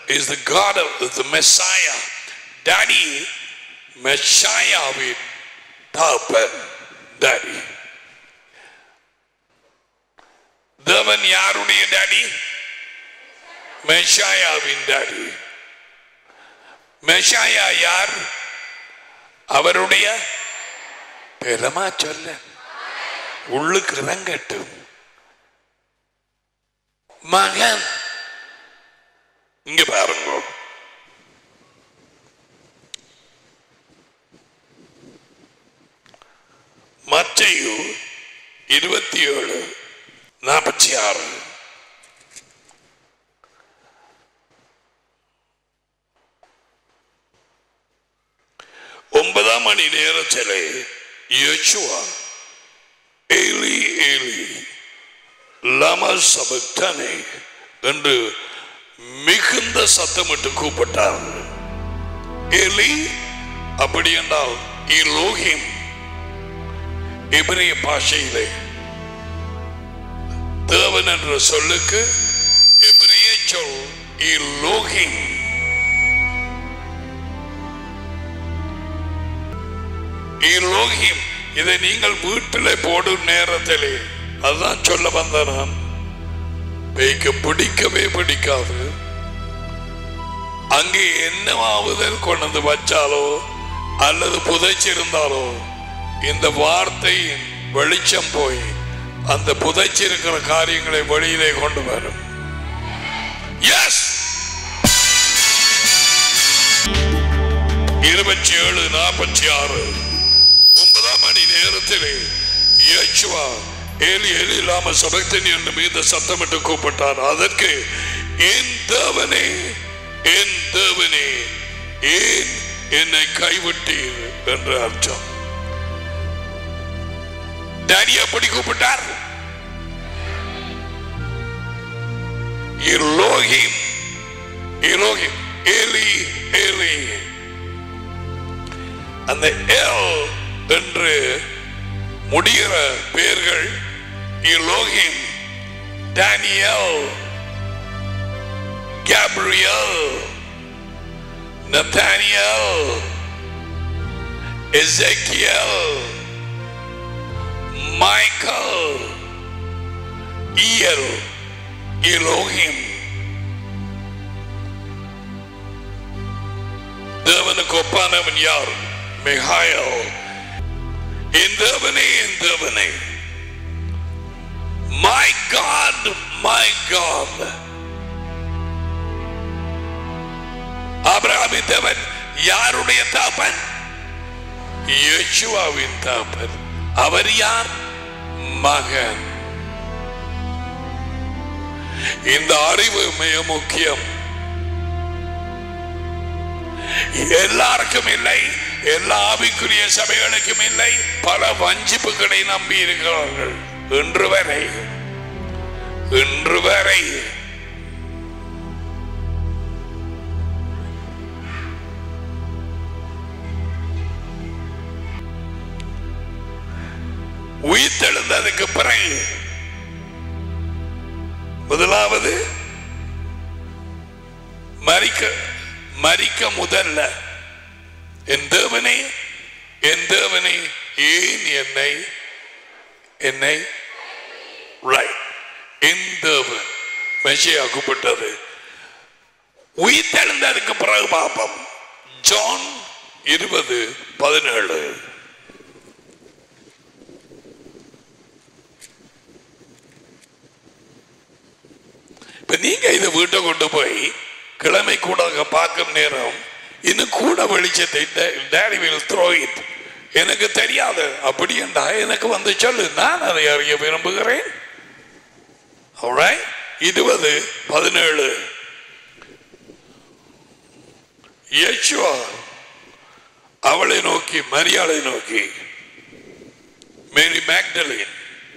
is the God of the Messiah. Daddy, மெஷாயாவின் தகப்பன் daddy தேவன் யாருடைய டாடி மெஷாயாவின் டாடி மெஷாயா யார் அவருடைய பெருமா சொல்ல உள்ளுக்கு இறங்கட்டும் மகன் இங்க பாருங்க மத்தையு இருபத்தி ஏழு நாற்பத்தி ஆறு ஒன்பதாம் மணி நேரத்திலே யோசுவா ஏலி ஏலி லம சபக்தனை என்று மிகுந்த சத்தமிட்டு கூப்பிட்டார் ஏலி அப்படி என்றால் இலோகிம் எபிரிய பாஷையிலே தேவன் என்ற சொல்லுக்கு எபிரிய சொல் இலோகிம் இலோகிம் இதை நீங்கள் வீட்டில் போடும் நேரத்திலே அதுதான் சொல்ல வந்த நான் பேய்க்கு பிடிக்கவே பிடிக்காது அங்கே என்னவாவது கொண்டு வந்து வச்சாலோ அல்லது புதைச்சிருந்தாலோ இந்த வார்த்தையின் வெளிச்சம் போய் அந்த புதைச்சிருக்கிற காரியங்களை வெளியிலே கொண்டு வரும் எஸ் இருபத்தி ஏழு நாற்பத்தி ஆறு ஒன்பதாம் மணி நேரத்திலே இயேசுவா ஏலி ஏலி இல்லாம சபக்தன் என்று மீது சத்தமிட்டு கூப்பிட்டார் அதற்கு என் தேவனே என் தேவனே ஏன் என்னை கைவிட்டீர் என்று அர்த்தம் டாடி எப்படி கூப்பிட்டார் இலோகிம் இலோகிம் ஏலி ஏலி அந்த எல் என்று முடிகிற பெயர்கள் Elohim Daniel Gabriel Nathaniel Ezekiel Michael இயல் இலோகிம் தேவனுக்கு ஒப்பானவன் யார் மிகாயல் என் தேவனே என் தேவனே மை காட் மை காட் ஆபிரகாமின் தேவன் யாருடைய தாப்பன் யேசுவாவின் தாப்பன் அவர் யார் மகன் இந்த அறிவு மிக முக்கியம் எல்லாருக்கும் இல்லை எல்லா ஆவிக்குரிய சபைகளுக்கும் இல்லை பல வஞ்சிப்புகளை நம்பி இருக்கிறார்கள் இன்று வரை இன்று வரை உயிர்த்தெழுந்ததுக்கு பிறகு முதலாவது மறிக்க மறிக்க முதல்ல என் தேவனே என் தேவனே ஏன் என்னை என்னை ரைட் என் தேவன் மெஷியா கூப்பிட்டது உயிர்த்தெழுந்ததுக்கு பிறகு பாப்போம் ஜான் இருபது பதினேழு இப்ப நீங்க இதை வீட்டை கொண்டு போய் கிழமை கூட பார்க்கும் நேரம் இன்னும் கூட வெளிச்சத்தை டேடி வில் த்ரோ இட் எனக்கு தெரியாது அப்படி என்றா எனக்கு வந்து சொல்லு நான் அதை அறிய விரும்புகிறேன் Alright? இருபது பதினேழு இயேசுவா அவளை நோக்கி மரியாதை நோக்கி மேரி மேக்டலின்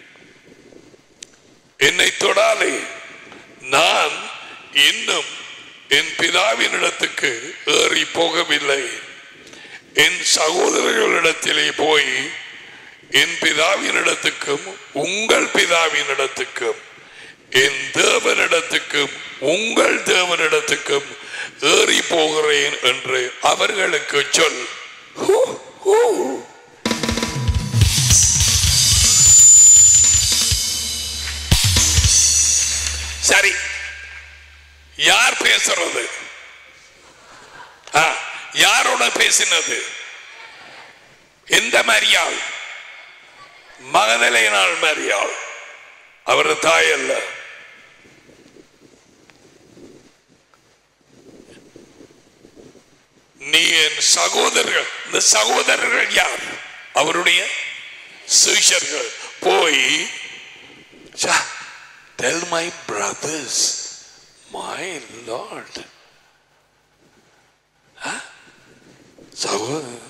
என்னை தொடாலே நான் இன்னும் என் பிதாவினிடத்துக்கு ஏறி போகவில்லை என் சகோதரர்களிடத்திலே போய் என் பிதாவினிடத்துக்கும் உங்கள் பிதாவினிடத்துக்கும் என் தேவனிடத்துக்கும் உங்கள் தேவனிடத்துக்கும் ஏறி போகிறேன் என்று அவர்களுக்கு சொல் ஹூ, ஹூ. சரி யார் பேசுறது ஆ, யாரோட பேசினது எந்த மரியாள் மகதலையினால் மரியாள் அவர் தாய் அல்ல நீ என் சகோதரர்கள் இந்த சகோதரர்கள் யார் அவருடைய சிஷர்கள் போய் tell my brothers my lord சகோதரர்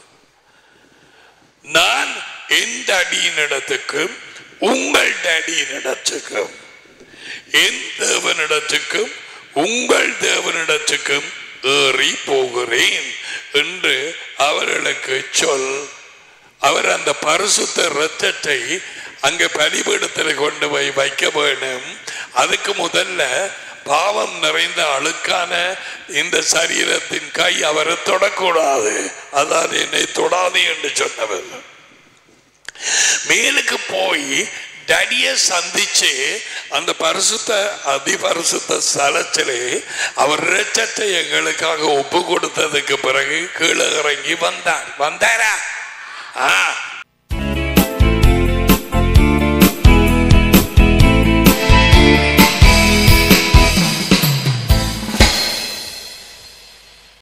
நான் என் டடியின் இடத்துக்கும் உங்கள் டடியின் இடத்துக்கும் என் தேவனிடத்துக்கும் உங்கள் தேவனிடத்துக்கும் ஏறி போகிறேன் என்று அவர்களுக்கு சொல் அவர் அந்த பரிசுத்த இரத்தத்தை அங்க பலிபீடத்தில் கொண்டு போய் வைக்க வேணும் அதுக்கு முதல்ல பாவம் நிறைந்த அழுக்கான இந்த சரீரத்தின் கை அவரை தொடக்கூடாது அதான் என்னை தொடாது என்று சொன்னவர் மேலுக்கு போய் டடிய சந்திச்சு அந்த பரிசுத்த அதிபரிசுத்த ஸ்தலத்திலே அவர் இரட்சத்தை எங்களுக்காக ஒப்பு கொடுத்ததுக்கு பிறகு கீழே இறங்கி வந்தார் வந்தாரா ஆ